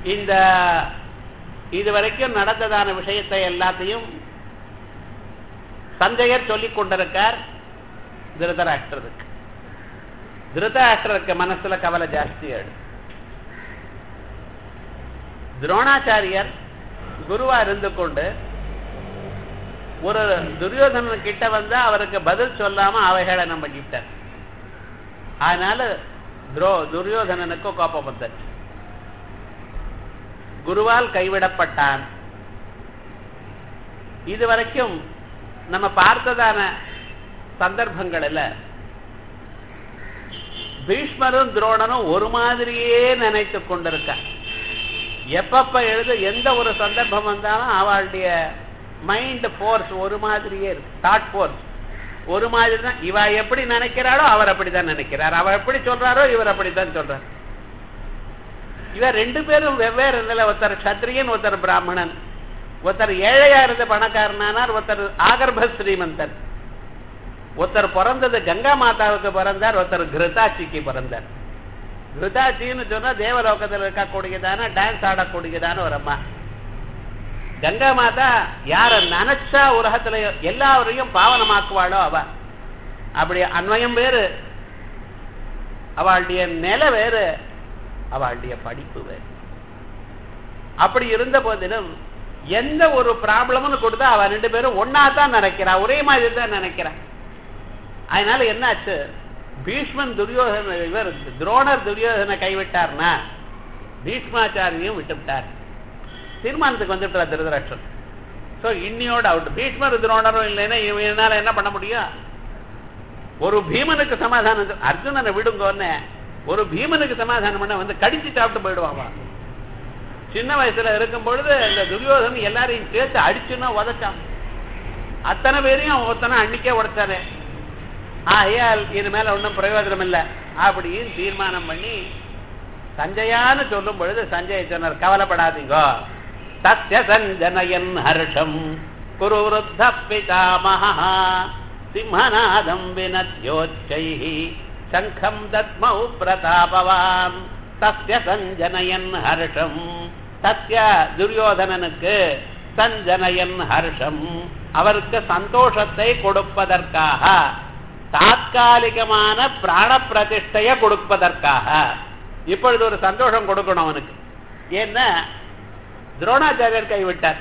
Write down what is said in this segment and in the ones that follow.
இந்த இதுவரைக்கும் நடந்ததான விஷயத்தை எல்லாத்தையும் சஞ்சயர் சொல்லிக் கொண்டிருக்கார் திருதராஷ்டிரருக்கு திருதராஷ்டிரருக்கு மனசுல கவலை ஜாஸ்தி ஆயிடும் துரோணாச்சாரியர் குருவா இருந்து கொண்டு ஒரு துரியோதனன் கிட்ட வந்து அவருக்கு பதில் சொல்லாம அவஹேளனம் பண்ணிவிட்டார் அதனால துரோ துரியோதனனுக்கு கோபம் வந்துச்சு குருவால் கைவிடப்பட்டான் இதுவரைக்கும் நம்ம பார்த்ததான சந்தர்ப்பங்களில் பீஷ்மரும் துரோணனும் ஒரு மாதிரியே நினைத்து கொண்டிருக்க எப்பப்ப எழுத எந்த ஒரு சந்தர்ப்பம் வந்தாலும் அவளுடைய மைண்ட் ஃபோர்ஸ் ஒரு மாதிரியே இருக்கு தாட் ஃபோர்ஸ் ஒரு மாதிரி தான் இவ எப்படி நினைக்கிறாளோ அவர் அப்படிதான் நினைக்கிறார் அவர் எப்படி சொல்றாரோ இவர் அப்படித்தான் சொல்றார் இவர் ரெண்டு பேரும் வெவ்வேறு இருந்தல ஒருத்தர் சத்திரியன் ஒருத்தர் பிராமணன் ஒருத்தர் ஏழையா இருந்த பணக்காரனானார் ஒருத்தர் ஆகர்ப ஸ்ரீமந்தன் ஒருத்தர் பிறந்தது கங்கா மாதாவுக்கு பிறந்தார் ஒருத்தர் கிருதாட்சிக்கு பிறந்தார் கிருதாட்சின்னு சொன்னா தேவலோகத்தில் இருக்கக்கூடியதான டான்ஸ் ஆடக்கூடியதான ஒரு அம்மா கங்கா மாதா யார நினைச்சா உலகத்துல எல்லாரையும் பாவனமாக்குவாளோ அவ அப்படி அன்வயம் வேறு அவளுடைய நிலை வேறு அவளுடைய படிப்பு வேறு அப்படி இருந்த போதிலும் எந்த ஒரு ப்ராப்ளம்னு கொடுத்தா அவ ரெண்டு பேரும் ஒன்னா தான் நினைக்கிறா ஒரே மாதிரி தான் நினைக்கிறா அதனால என்னாச்சு பீஷ்மன் துரியோதன இவர் துரோணர் துரியோதனை கைவிட்டார்னா பீஷ்மாச்சாரியும் விட்டுவிட்டார் தீர்மானத்துக்கு வந்துட்டார் திருதராஷ்டிரன் ஸோ இன்னியோட அவுட் பீஷ்மர் துரோணரும் இல்லைன்னா இவனால என்ன பண்ண முடியும் ஒரு பீமனுக்கு சமாதானம் அர்ஜுனனை விடுங்கன்னு ஒரு பீமனுக்கு சமாதானம் பண்ண வந்து கடிச்சு சாப்பிட்டு போயிடுவான் சின்ன வயசுல இருக்கும் பொழுது இந்த துரியோதன் எல்லாரையும் சேர்த்து அடிச்சுன்னா உதச்சான் அத்தனை பேரையும் ஒருத்தனை அன்னைக்கே உடைச்சாரு ஆகையால் இது மேல ஒன்றும் பிரயோஜனம் இல்லை அப்படின்னு தீர்மானம் பண்ணி சஞ்சயான்னு சொல்லும் பொழுது சஞ்சய் சொன்னார் கவலைப்படாதீங்கோ சத்ய சஞ்சனயன் ஹர்ஷம் குரு விருத்த பிதாமஹ சிம்மநாதம் வினத்யோச்சை சங்கம் தத்மௌ பிரதாபவான் சத்ய சஞ்சனயன் ஹர்ஷம் சத்ய துரியோதனனுக்கு சஞ்சனயன் ஹர்ஷம் அவருக்கு சந்தோஷத்தை கொடுப்பதற்காக தாத்காலிகமான பிராண பிரதிஷ்டைய கொடுப்பதற்காக இப்பொழுது ஒரு சந்தோஷம் கொடுக்கணும் அவனுக்கு ஏன்னா துரோணாச்சாரியர் கைவிட்டார்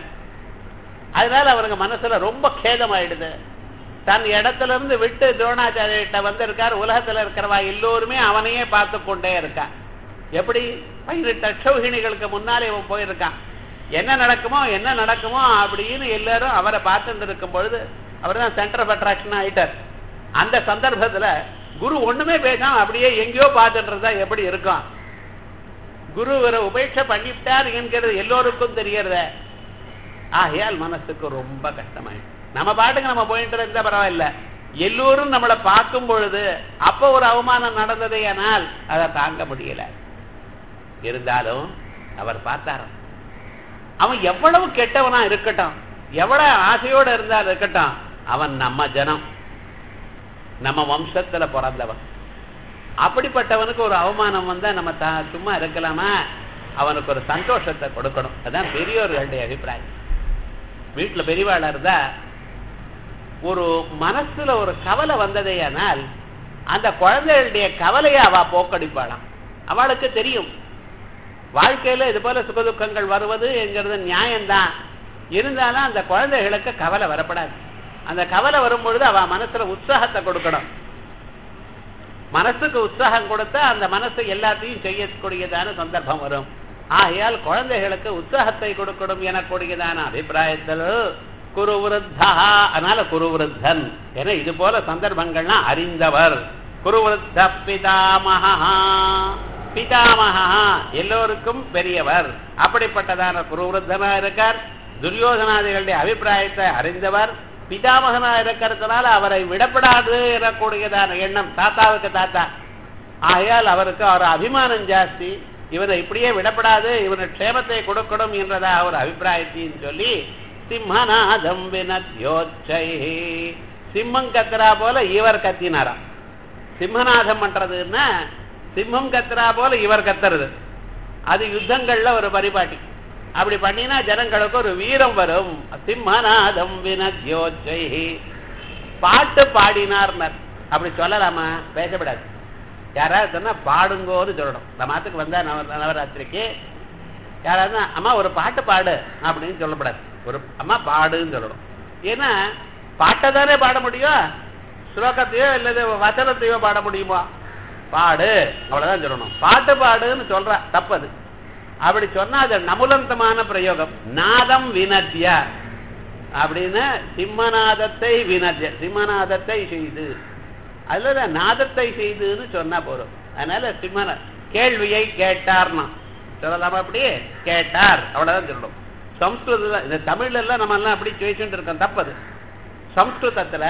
அதனால அவனுக்கு மனசுல ரொம்ப கேதம் ஆயிடுது தன் இடத்துல இருந்து விட்டு துரோணாச்சாரியர்கிட்ட வந்திருக்கார் உலகத்துல இருக்கிறவா எல்லோருமே அவனையே பார்த்து கொண்டே இருக்கான் எப்படி பதினெட்டு அக்ஷௌகிணிகளுக்கு முன்னாலே இவன் போயிருக்கான் என்ன நடக்குமோ என்ன நடக்குமோ அப்படின்னு எல்லாரும் அவரை பார்த்துட்டு இருக்கும் பொழுது அவர் தான் சென்டர் ஆஃப் அட்ராக்ஷன் ஆயிட்டார் அந்த சந்தர்ப்பத்துல குரு ஒண்ணுமே பேசாம அப்படியே எங்கேயோ பார்த்துட்டு இருந்தா எப்படி இருக்கும் குரு இவரை உபேட்சை பண்ணிவிட்டார் என்கிறது எல்லோருக்கும் தெரியறத ஆகையால் மனசுக்கு ரொம்ப கஷ்டமாயிடும் நம்ம பாட்டுக்கு நம்ம போயிட்டு இருந்தா பரவாயில்ல எல்லோரும் நம்மளை பார்க்கும் பொழுது அப்ப ஒரு அவமானம் நடந்ததே ஆனால் அதை தாங்க முடியல இருந்தாலும் அவர் பார்த்தாராம் அவன் எவ்வளவு கெட்டவனா இருக்கட்டும் எவ்வளவு ஆசையோட இருந்தா இருக்கட்டும் அவன் நம்ம ஜனம் நம்ம வம்சத்துல பிறந்தவன் அப்படிப்பட்டவனுக்கு ஒரு அவமானம் வந்தா நம்ம த- சும்மா இருக்கலாமா அவனுக்கு ஒரு சந்தோஷத்தை கொடுக்கணும் அதான் பெரியோர்களுடைய அபிப்பிராயம் வீட்டுல பெரியவாளா இருந்தா ஒரு மனசுல ஒரு கவலை வந்ததேயானால் அந்த குழந்தைகளுடைய கவலையை அவ போக்கடிப்பாளாம் அவளுக்கு தெரியும் வாழ்க்கையில இது போல சுகதுக்கங்கள் வருவது என்கிறது நியாயம்தான் இருந்தாலும் அந்த குழந்தைகளுக்கு கவலை வரப்படாது அந்த கவலை வரும்பொழுது அவ மனசுல உற்சாகத்தை கொடுக்கணும் மனசுக்கு உற்சாகம் கொடுத்தா அந்த மனசு எல்லாத்தையும் செய்யக்கூடியதான சந்தர்ப்பம் வரும் ஆகையால் குழந்தைகளுக்கு உற்சாகத்தை கொடுக்கணும் எனக்கூடியதான அபிப்பிராயத்தில் குரு விருத்தா அதனால குரு விருத்தன் என இது போல சந்தர்ப்பங்கள்லாம் அறிந்தவர் குரு விருத்த பிதாமகா பிதாமகா எல்லோருக்கும் பெரியவர் அப்படிப்பட்டதான குருவிருத்தனா இருக்கார் துரியோதனாதிகளுடைய அபிப்பிராயத்தை அறிந்தவர் பிதாமகனா இருக்கிறதுனால அவரை விடப்படாது எனக்கூடியதான எண்ணம் தாத்தாவுக்கு தாத்தா ஆகையால் அவருக்கு அவர் அபிமானம் ஜாஸ்தி இவனை இப்படியே விடப்படாது இவனை க்ஷேமத்தை கொடுக்கணும் என்றதா ஒரு அபிப்பிராயத்தையும் சொல்லி சிம்மநாதம் வினத்யோச்சை சிம்மம் கத்துறா போல இவர் கத்தினாராம் சிம்மநாதம் பண்றதுன்னா சிம்மம் கத்துறா போல இவர் கத்துறது அது யுத்தங்கள்ல ஒரு பரிபாட்டி அப்படி பண்ணினா ஜனங்களுக்கு ஒரு வீரம் வரும் சிம்மநாதம் வினத்யோச்சை பாட்டு பாடினார்னர் அப்படி சொல்லலாமா பேசப்படாது யாராவது சொன்னா பாடுங்கோன்னு சொல்லணும் இந்த மாத்துக்கு வந்தா நவ நவராத்திரிக்கு யாராவது அம்மா ஒரு பாட்டு பாடு அப்படின்னு சொல்லப்படாது ஒரு அம்மா பாடுன்னு சொல்லணும் ஏன்னா பாட்டை தானே பாட முடியும் ஸ்லோகத்தையோ இல்லது வசனத்தையோ பாட முடியுமா பாடு அவ்வளவுதான் சொல்லணும் பாட்டு பாடுன்னு சொல்றா தப்பது அப்படி சொன்னா அது நமுலந்தமான பிரயோகம் நாதம் வினத்திய அப்படின்னு சிம்மநாதத்தை வினத்திய சிம்மநாதத்தை செய்து அதுல நாதத்தை செய்துன்னு சொன்னா போறோம் அதனால சிம்மன கேள்வியை கேட்டார்னா சொல்லலாமா அப்படி கேட்டார் அவ்வளவுதான் சொல்லணும் சம்ஸ்கிருத இந்த தமிழ்ல எல்லாம் நம்ம எல்லாம் அப்படி பேசிட்டு இருக்கோம் தப்பது சம்ஸ்கிருதத்துல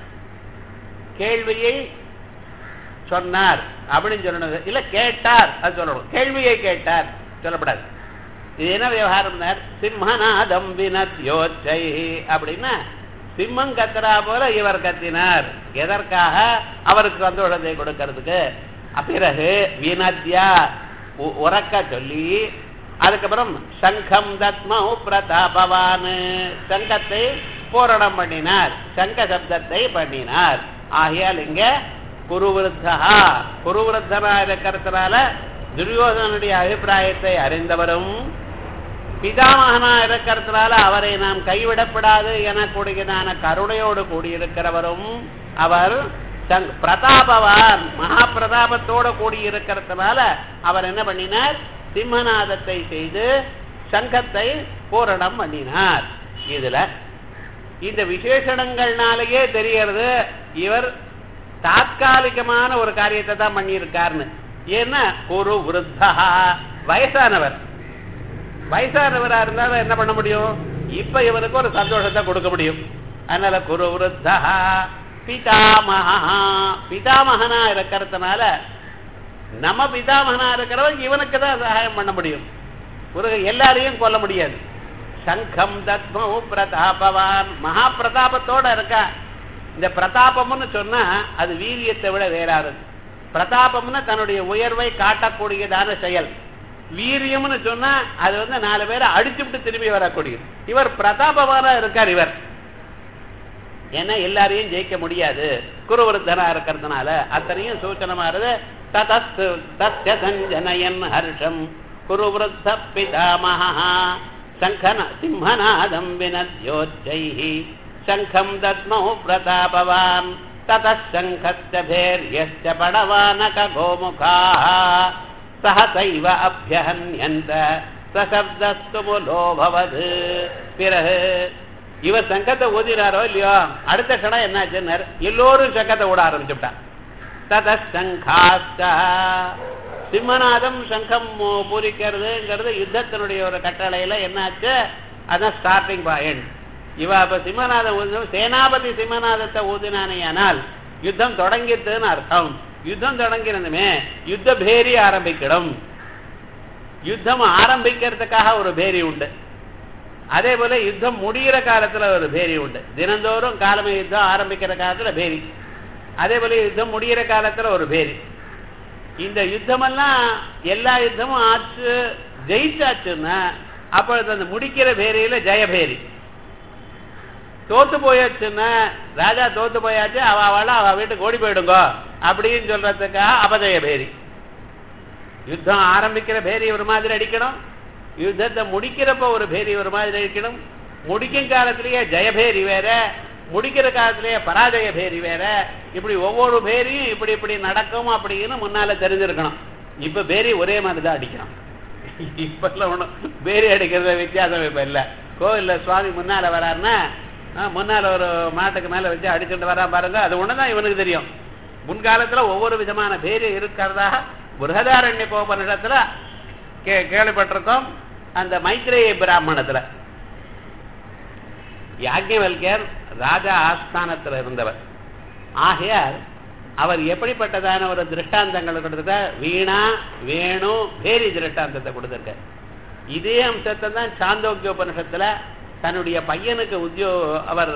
கேள்வியை சொன்னார் அப்படின்னு சொல்லணும் இல்ல கேட்டார் அது சொல்லணும் கேள்வியை கேட்டார் சொல்லப்படாது இது என்ன விவகாரம் சிம்மநாதம் வினத்யோச்சை அப்படின்னா சிம்மம் கத்துறா போல இவர் கத்தினார் எதற்காக அவருக்கு சந்தோஷத்தை கொடுக்கறதுக்கு பிறகு வினத்யா உறக்க சொல்லி அதுக்கப்புறம் சங்கம் தத்ம பிரதாபவான் சங்கத்தை பூரணம் பண்ணினார் சங்க சப்தத்தை பண்ணினார் ஆகையால் இங்க குருவிருத்தா குருவிருத்தனா இருக்கிறதுனால துரியோதனுடைய அபிப்பிராயத்தை அறிந்தவரும் பிதாமகனா இருக்கிறதுனால அவரை நாம் கைவிடப்படாது எனக்கூடியதான கருணையோடு கூடியிருக்கிறவரும் அவர் பிரதாபவான் மகா பிரதாபத்தோடு கூடியிருக்கிறதுனால அவர் என்ன பண்ணினார் சிம்மநாதத்தை செய்து சங்கத்தை பூரணம் பண்ணினார் இதுல இந்த விசேஷணங்கள்னாலேயே தெரியறது இவர் தாத்காலிகமான ஒரு காரியத்தை தான் பண்ணியிருக்காருன்னு ஏன்னா குரு விருத்தா வயசானவர் வயசானவரா இருந்தாலும் என்ன பண்ண முடியும் இப்ப இவருக்கு ஒரு சந்தோஷத்தை கொடுக்க முடியும் அதனால குரு விருத்தா பிதாமகா பிதாமகனா இருக்கிறதுனால நம்ம பிதாமகனா இருக்கிறவன் இவனுக்கு தான் சகாயம் பண்ண முடியும் ஒரு எல்லாரையும் கொல்ல முடியாது சங்கம் தத்ம பிரதாபவான் மகா பிரதாபத்தோட இருக்கா இந்த பிரதாபம்னு சொன்னா அது வீரியத்தை விட வேறானது பிரதாபம்னு தன்னுடைய உயர்வை காட்டக்கூடியதான செயல் வீரியம்னு சொன்னா அது வந்து நாலு பேரை அடிச்சுவிட்டு திரும்பி வரக்கூடியது இவர் பிரதாபவானா இருக்கார் இவர் ஏன்னா எல்லாரையும் ஜெயிக்க முடியாது குருவருத்தனா இருக்கிறதுனால அத்தனையும் சூச்சனமானது தத்ய சஞ்சனயன் ஹர்ஷம் குருவருத்த பிதாமகா சங்கன சிம்மநாதம் வினத்யோச்சை சங்கம் தத்மௌ பிரதாபவான் ததசங்கஸ்ய பேர்யஸ்ய படவானக கோமுகாः சஹசைவ அபியஹன்யந்த சசப்தஸ்து முலோபவது பிறகு இவர் சங்கத்தை ஊதினாரோ இல்லையோ அடுத்த கடம் என்னாச்சுன்னார் எல்லோரும் சங்கத்தை ஓட ஆரம்பிச்சுட்டான் ததசங்காஸ்த சிம்மநாதம் சங்கம் பூரிக்கிறதுங்கிறது யுத்தத்தினுடைய ஒரு கட்டளையில என்னாச்சு அதான் ஸ்டார்டிங் பாயிண்ட் இவ அப்ப சிம்மநாதம் ஊதினும் சேனாபதி சிம்மநாதத்தை ஊதினானேயானால் யுத்தம் தொடங்கிட்டுன்னு அர்த்தம் யுத்தம் தொடங்கினதுமே யுத்த பேரி ஆரம்பிக்கணும் யுத்தம் ஆரம்பிக்கிறதுக்காக ஒரு பேரி உண்டு அதே போல யுத்தம் முடிகிற காலத்துல ஒரு பேரி உண்டு தினந்தோறும் காலமே யுத்தம் ஆரம்பிக்கிற காலத்துல பேரி அதே போல யுத்தம் முடிகிற காலத்துல ஒரு பேரி இந்த யுத்தமெல்லாம் எல்லா யுத்தமும் ஆச்சு ஜெயிச்சாச்சுன்னா அப்பொழுது அந்த முடிக்கிற பேரியில ஜெயபேரி தோத்து போயாச்சுன்னா ராஜா தோத்து போயாச்சு அவ அவள அவ வீட்டுக்கு ஓடி போயிடுங்க அப்படின்னு சொல்றதுக்காக அபஜய பேரி யுத்தம் ஆரம்பிக்கிற பேரி ஒரு மாதிரி அடிக்கணும் யுத்தத்தை முடிக்கிறப்ப ஒரு பேரி ஒரு மாதிரி அடிக்கணும் முடிக்கும் காலத்திலேயே ஜெயபேரி வேற முடிக்கிற காலத்திலேயே பராஜய பேரி வேற இப்படி ஒவ்வொரு பேரியும் இப்படி இப்படி நடக்கும் அப்படின்னு முன்னால தெரிஞ்சிருக்கணும் இப்ப பேரி ஒரே மாதிரி தான் அடிக்கணும் இப்ப எல்லாம் ஒண்ணும் பேரி அடிக்கிறது வித்தியாசம் இப்ப இல்ல கோவில்ல சுவாமி முன்னால வராருன்னா முன்னால ஒரு மாட்டுக்கு மேல வச்சு அடிச்சுட்டு வரா பாருங்க அது ஒண்ணுதான் இவனுக்கு தெரியும் முன்காலத்துல ஒவ்வொரு விதமான பேரு இருக்கிறதா புரகதாரண்ய கோபனிடத்துல கே கேள்விப்பட்டிருக்கோம் அந்த மைத்ரேய பிராமணத்துல யாக்கியவல்யர் ராஜா ஆஸ்தானத்தில் இருந்தவர் ஆகையால் அவர் எப்படிப்பட்டதான ஒரு திருஷ்டாந்தங்களை கொடுத்துட்ட வீணா வேணு பேரி திருஷ்டாந்தத்தை கொடுத்துருக்க இதே அம்சத்தை தான் சாந்தோக்கிய உபனிஷத்துல தன்னுடைய பையனுக்கு உத்தியோ அவர்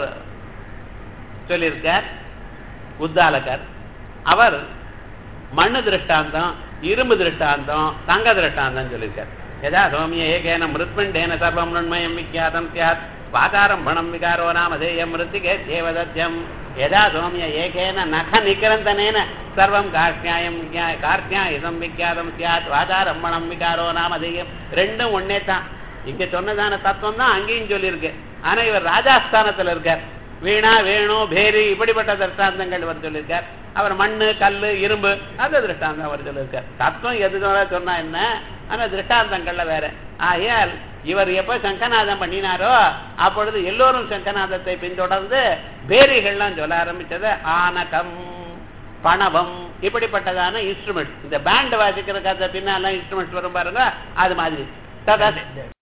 சொல்லியிருக்கார் உத்தாலகர் அவர் மண்ணு திருஷ்டாந்தம் இரும்பு திருஷ்டாந்தம் தங்க திருஷ்டாந்தம் சொல்லியிருக்காரு யதா சோமிய ஏகேன மிருத்பிண்டேன சர்வம் நுண்மயம் விக்யாதம் சியாத் வாதாரம்பணம் விகாரோ நாமதேயம் மிருத்திகே தேவதத்யம் யதா சோமிய ஏகேன நக நிகரந்தனேன சர்வம் கார்த்தியாயம் கார்த்தியாயுதம் விக்யாதம் சியாத் வாதாரம்பணம் விகாரோ நாமதேயம் ரெண்டும் ஒன்னே தான் இங்க சொன்னதான தத்துவம் தான் அங்கேயும் சொல்லியிருக்கு ஆனா இவர் ராஜாஸ்தானத்துல இருக்கார் வீணா வேணு பேரி இப்படிப்பட்ட திருஷ்டாந்தங்கள் அவர் சொல்லியிருக்கார் அவர் மண்ணு கல்லு இரும்பு அந்த திருஷ்டாந்தம் அவர் சொல்லியிருக்கார் தத்துவம் எது சொன்னா என்ன ஆனா திருஷ்டாந்தங்கள்ல வேற ஆகையால் இவர் எப்ப சங்கநாதம் பண்ணினாரோ அப்பொழுது எல்லோரும் சங்கநாதத்தை பின்தொடர்ந்து பேரிகள்லாம் சொல்ல ஆரம்பிச்சது ஆனகம் பணவம் இப்படிப்பட்டதான இன்ஸ்ட்ருமெண்ட் இந்த பேண்ட் வாசிக்கிறதுக்கு அந்த பின்னாலாம் இன்ஸ்ட்ருமெண்ட்ஸ் வரும் பாருங்க அது மாதிரி ததா